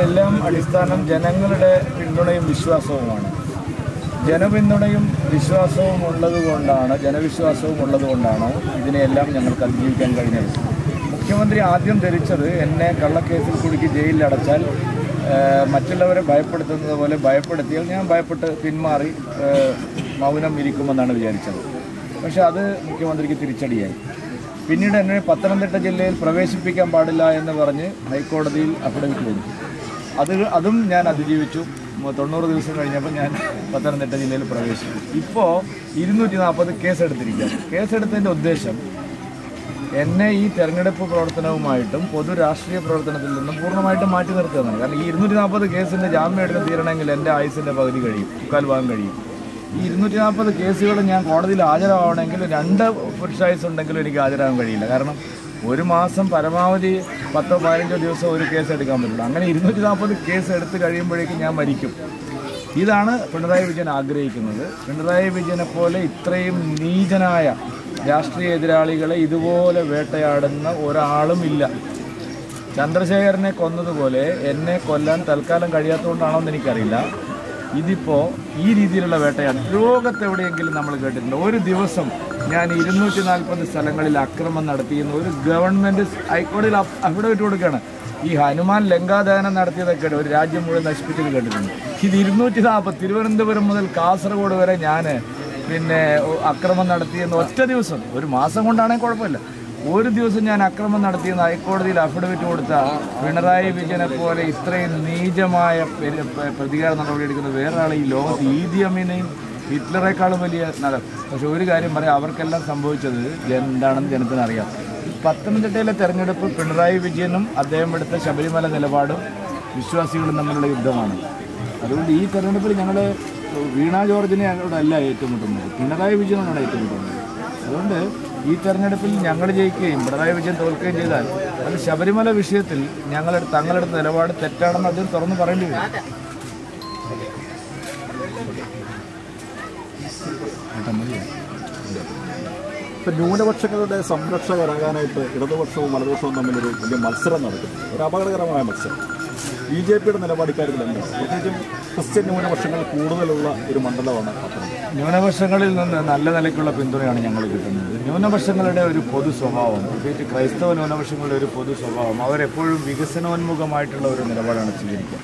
എല്ലാം അടിസ്ഥാനം ജനങ്ങളുടെ പിന്തുണയും വിശ്വാസവുമാണ് ജനപിന്തുണയും വിശ്വാസവും ഉള്ളത് കൊണ്ടാണ് ജനവിശ്വാസവും ഉള്ളത് കൊണ്ടാണ് ഇതിനെയെല്ലാം ഞങ്ങൾക്ക് അതിജീവിക്കാൻ കഴിഞ്ഞത് മുഖ്യമന്ത്രി ആദ്യം ധരിച്ചത് എന്നെ കള്ളക്കേസിൽ കുടുക്കി ജയിലിൽ അടച്ചാൽ ഏഹ്, മറ്റുള്ളവരെ ഭയപ്പെടുത്തുന്നത് പോലെ ഭയപ്പെടുത്തിയാൽ ഞാൻ ഭയപ്പെട്ട് പിന്മാറി ഏഹ്, മൗനം ഇരിക്കുമെന്നാണ് വിചാരിച്ചത് പക്ഷെ അത് മുഖ്യമന്ത്രിക്ക് തിരിച്ചടിയായി പിന്നീട് എന്നെ പത്തനംതിട്ട ജില്ലയിൽ പ്രവേശിപ്പിക്കാൻ പാടില്ല എന്ന് പറഞ്ഞ് ഹൈക്കോടതിയിൽ അഫിഡവിറ്റ് കൊടുത്തു അത് അതും ഞാൻ അതിജീവിച്ചു മ- തൊണ്ണൂറ് ദിവസം കഴിഞ്ഞപ്പോൾ ഞാൻ പത്തനംതിട്ട ജില്ലയിൽ പ്രവേശിച്ചു ഇപ്പോൾ ഇരുന്നൂറ്റി നാൽപ്പത് കേസെടുത്തിരിക്കുക കേസെടുത്തതിൻ്റെ ഉദ്ദേശം എന്നെ ഈ തെരഞ്ഞെടുപ്പ് പ്രവർത്തനവുമായിട്ടും പൊതു രാഷ്ട്രീയ പ്രവർത്തനത്തിൽ നിന്നും പൂർണ്ണമായിട്ടും മാറ്റി നിർത്തുന്നതാണ് കാരണം ഈ ഇരുന്നൂറ്റി നാൽപ്പത് കേസിൻ്റെ ജാമ്യം എടുത്ത് തീരണമെങ്കിൽ എൻ്റെ ആയുസിൻ്റെ പകുതി കഴിയും മുക്കാൽ ഭാഗം കഴിയും ഈ ഇരുന്നൂറ്റി നാൽപ്പത് കേസുകൾ ഞാൻ കോടതിയിൽ ഹാജരാവണമെങ്കിൽ രണ്ട് പുരുഷായുസ് ഉണ്ടെങ്കിലും എനിക്ക് ഹാജരാകാൻ കഴിയില്ല കാരണം ഒരു മാസം പരമാവധി പത്തോ പതിനഞ്ചോ ദിവസം ഒരു കേസ് എടുക്കാൻ പറ്റുള്ളൂ അങ്ങനെ ഇരുന്നൂറ്റി നാൽപ്പത് കേസ് എടുത്ത് കഴിയുമ്പോഴേക്കും ഞാൻ മരിക്കും ഇതാണ് പിണറായി വിജയൻ ആഗ്രഹിക്കുന്നത് പിണറായി വിജയനെ പോലെ ഇത്രയും നീചനായ രാഷ്ട്രീയ എതിരാളികളെ ഇതുപോലെ വേട്ടയാടുന്ന ഒരാളും ഇല്ല ചന്ദ്രശേഖരനെ കൊന്നതുപോലെ എന്നെ കൊല്ലാൻ തൽക്കാലം കഴിയാത്തതുകൊണ്ടാണോ എന്ന് എനിക്കറിയില്ല ഇതിപ്പോൾ ഈ രീതിയിലുള്ള വേട്ടയാണ് ലോകത്തെവിടെയെങ്കിലും നമ്മൾ കേട്ടിട്ടുണ്ട് ഒരു ദിവസം ഞാൻ ഇരുന്നൂറ്റി നാൽപ്പത് സ്ഥലങ്ങളിൽ അക്രമം നടത്തിയെന്ന് ഒരു ഗവൺമെൻറ് ഹൈക്കോടതിയിൽ അഫ്- അഫിഡവിറ്റ് കൊടുക്കുകയാണ് ഈ ഹനുമാൻ ലങ്കാദാനം നടത്തിയതൊക്കെ ഒരു രാജ്യം മുഴുവൻ നശിപ്പിച്ചത് കേട്ടിട്ടുണ്ട് ഇത് ഇരുന്നൂറ്റി നാൽപ്പത് തിരുവനന്തപുരം മുതൽ കാസർഗോഡ് വരെ ഞാൻ പിന്നെ ഒ- അക്രമം നടത്തിയെന്ന് ഒറ്റ ദിവസം ഒരു മാസം കൊണ്ടാണെങ്കിൽ കുഴപ്പമില്ല ഒരു ദിവസം ഞാൻ അക്രമം നടത്തിയെന്ന് ഹൈക്കോടതിയിൽ അഫിഡവിറ്റ് കൊടുത്ത പിണറായി വിജയനെ പോലെ ഇത്രയും നീചമായ പെരു- പ- പ്രതികാര നടപടി എടുക്കുന്ന വേറെ ആൾ ഈ ലോകത്ത് ഈദി അമീനെയും ഹിറ്റ്ലറെക്കാളും വലിയ നട പക്ഷെ ഒരു കാര്യം പറയാം അവർക്കെല്ലാം സംഭവിച്ചത് എന്താണെന്ന് ജനത്തിന് അറിയാം പത്തനംതിട്ടയിലെ തെരഞ്ഞെടുപ്പ് പിണറായി വിജയനും അദ്ദേഹം എടുത്ത ശബരിമല നിലപാടും വിശ്വാസികളും തമ്മിലുള്ള യുദ്ധമാണ് അതുകൊണ്ട് ഈ തെരഞ്ഞെടുപ്പിൽ ഞങ്ങൾ വീണ ജോർജിനെ ഞങ്ങളോടല്ല ഏറ്റുമുട്ടുന്നത് പിണറായി വിജയനോടാണ് ഏറ്റുമുട്ടുന്നത് അതുകൊണ്ട് ഈ തെരഞ്ഞെടുപ്പിൽ ഞങ്ങൾ ജയിക്കുകയും പിണറായി വിജയൻ തോൽക്കുകയും ചെയ്താൽ അത് ശബരിമല വിഷയത്തിൽ ഞങ്ങളെടുത്ത് തങ്ങളെടുത്ത നിലപാട് തെറ്റാണെന്ന് അദ്ദേഹം തുറന്നു പറയേണ്ടി വരും ഇപ്പം ന്യൂനപക്ഷങ്ങളുടെ സംരക്ഷകരാകാനായിട്ട് ഇടതുപക്ഷവും വലതുപക്ഷവും തമ്മിലൊരു വലിയ മത്സരം നടക്കുന്നു ഒരു അപകടകരമായ മത്സരം ബി ജെ പിയുടെ നിലപാട് ഇക്കാര്യത്തിൽ എന്താണ് പ്രത്യേകിച്ചും ക്രിസ്ത്യൻ ന്യൂനപക്ഷങ്ങൾ കൂടുതലുള്ള ഒരു മണ്ഡലമാണ് പത്തനംതിട്ട ന്യൂനപക്ഷങ്ങളിൽ നിന്ന് നല്ല നിലയ്ക്കുള്ള പിന്തുണയാണ് ഞങ്ങൾ കിട്ടുന്നത് ന്യൂനപക്ഷങ്ങളുടെ ഒരു പൊതു സ്വഭാവം പ്രത്യേകിച്ച് ക്രൈസ്തവ ന്യൂനപക്ഷങ്ങളുടെ ഒരു പൊതു സ്വഭാവം അവരെപ്പോഴും വികസനോന്മുഖമായിട്ടുള്ള ഒരു നിലപാടാണ് സ്വീകരിക്കുക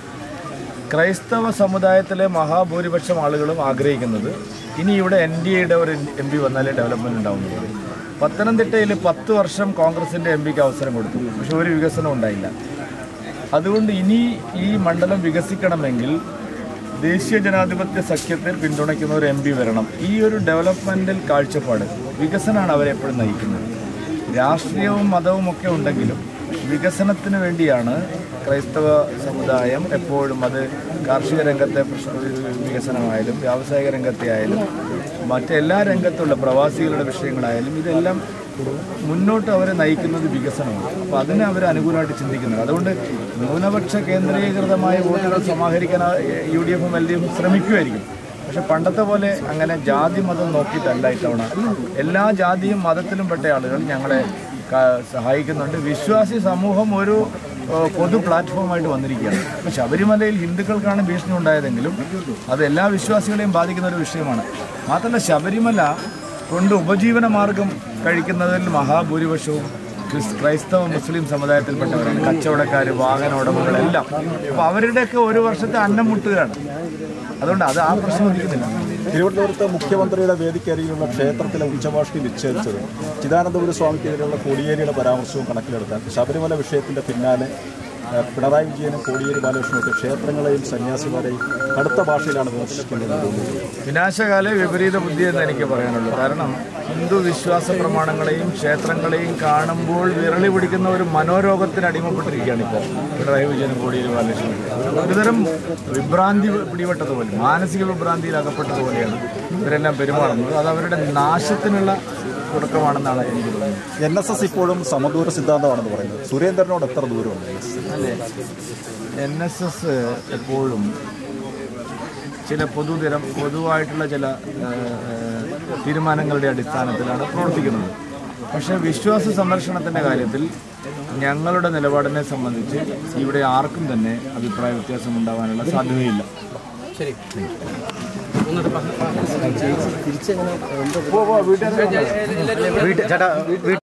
ക്രൈസ്തവ സമുദായത്തിലെ മഹാഭൂരിപക്ഷം ആളുകളും ആഗ്രഹിക്കുന്നത് ഇനി ഇവിടെ എൻ ഡി എയുടെ ഒരു എം പി വന്നാലേ ഡെവലപ്മെന്റ് ഉണ്ടാവുന്നത് പത്തനംതിട്ടയിൽ പത്ത് വർഷം കോൺഗ്രസിന്റെ എം പിക്ക് അവസരം കൊടുത്തു പക്ഷെ ഒരു വികസനം ഉണ്ടായില്ല അതുകൊണ്ട് ഇനി ഈ മണ്ഡലം വികസിക്കണമെങ്കിൽ ദേശീയ ജനാധിപത്യ സഖ്യത്തെ പിന്തുണയ്ക്കുന്ന ഒരു എം പി വരണം ഈ ഒരു ഡെവലപ്മെന്റൽ കാഴ്ചപ്പാട് വികസനമാണ് അവരെ എപ്പോഴും നയിക്കുന്നത് രാഷ്ട്രീയവും മതവും ഒക്കെ ഉണ്ടെങ്കിലും വികസനത്തിന് വേണ്ടിയാണ് ക്രൈസ്തവ സമുദായം എപ്പോഴും അത് കാർഷിക രംഗത്തെ പ്രശ്ന വികസനമായാലും വ്യാവസായിക രംഗത്തെ ആയാലും മറ്റെല്ലാ രംഗത്തുള്ള പ്രവാസികളുടെ വിഷയങ്ങളായാലും ഇതെല്ലാം മുന്നോട്ട് അവരെ നയിക്കുന്നത് വികസനമാണ് അപ്പോൾ അതിനെ അവർ അനുകൂലമായിട്ട് ചിന്തിക്കുന്നത് അതുകൊണ്ട് ന്യൂനപക്ഷ കേന്ദ്രീകൃതമായ വോട്ടുകൾ സമാഹരിക്കാൻ യു ഡി എഫും എൽ ഡി എഫും ശ്രമിക്കുമായിരിക്കും പക്ഷെ പണ്ടത്തെ പോലെ അങ്ങനെ ജാതി മതം നോക്കിയിട്ടല്ല ഇത്തവണ എല്ലാ ജാതിയും മതത്തിലും പെട്ട ആളുകൾ ഞങ്ങളെ ക- സഹായിക്കുന്നുണ്ട് വിശ്വാസി സമൂഹം ഒരു ഏഹ്, പൊതു പ്ലാറ്റ്ഫോമായിട്ട് വന്നിരിക്കുകയാണ് അപ്പോൾ ശബരിമലയിൽ ഹിന്ദുക്കൾക്കാണ് ഭീഷണി ഉണ്ടായതെങ്കിലും അത് എല്ലാ വിശ്വാസികളെയും ബാധിക്കുന്ന ഒരു വിഷയമാണ് മാത്രമല്ല ശബരിമല കൊണ്ട് ഉപജീവന മാർഗം കഴിക്കുന്നതിൽ മഹാഭൂരിപക്ഷവും ക്രിസ് ക്രൈസ്തവ മുസ്ലിം സമുദായത്തിൽപ്പെട്ടവരാണ് കച്ചവടക്കാർ വാഹന ഉടമകളെല്ലാം അപ്പോൾ അവരുടെയൊക്കെ ഒരു വർഷത്തെ അന്നം മുട്ടുകയാണ് അതുകൊണ്ട് അത് ആ പ്രശ്നം ഉദിക്കുന്നില്ല തിരുവനന്തപുരത്ത് മുഖ്യമന്ത്രിയുടെ വേദിക്കരികിലുള്ള ക്ഷേത്രത്തിലെ ഉച്ചഭാഷണി വിച്ഛേദിച്ചത് ചിദാനന്ദപുര സ്വാമിക്കെതിരെയുള്ള കോടിയേരിയുടെ പരാമർശവും കണക്കിലെടുത്താൽ ശബരിമല വിഷയത്തിന്റെ പിന്നാലെ ഏഹ്, പിണറായി വിജയനും കോടിയേരി ബാലകൃഷ്ണനൊക്കെ ക്ഷേത്രങ്ങളെയും സന്യാസിമാരെയും കടുത്ത ഭാഷയിലാണ് വിമർശിക്കുന്നത് വിനാശകാല വിപരീത ബുദ്ധി എന്ന് എനിക്ക് പറയാനുള്ളൂ കാരണം ഹിന്ദു വിശ്വാസ പ്രമാണങ്ങളെയും ക്ഷേത്രങ്ങളെയും കാണുമ്പോൾ വിരളി പിടിക്കുന്ന ഒരു മനോരോഗത്തിന് അടിമപ്പെട്ടിരിക്കുകയാണ് ഇപ്പോൾ പിണറായി വിജയനും കോടിയേരി ബാലകൃഷ്ണൻ ഒരുതരം വിഭ്രാന്തി പിടിപെട്ടതുപോലെ മാനസിക വിഭ്രാന്തിയിൽ അകപ്പെട്ടതുപോലെയാണ് ഇവരെല്ലാം പെരുമാറുന്നത് അത് അവരുടെ നാശത്തിനുള്ള തുടക്കമാണെന്നാണ് എനിക്ക് തോന്നുന്നത് എൻ എസ് എസ് ഇപ്പോഴും സമദൂര സിദ്ധാന്തമാണെന്ന് പറയുന്നത് സുരേന്ദ്രനോട് എത്ര ദൂരമുണ്ട് അല്ലേ എൻ എസ് എസ് എപ്പോഴും ചില പൊതുതരം പൊതുവായിട്ടുള്ള ചില ആ, ആ, തീരുമാനങ്ങളുടെ അടിസ്ഥാനത്തിലാണ് പ്രവർത്തിക്കുന്നത് പക്ഷേ വിശ്വാസ സംരക്ഷണത്തിൻ്റെ കാര്യത്തിൽ ഞങ്ങളുടെ നിലപാടിനെ സംബന്ധിച്ച് ഇവിടെ ആർക്കും തന്നെ അഭിപ്രായ വ്യത്യാസം ഉണ്ടാവാനുള്ള സാധ്യതയില്ല ശരി എന്നിട്ട് പ- പ- പോ, പോ, വീട്ടുകാരെ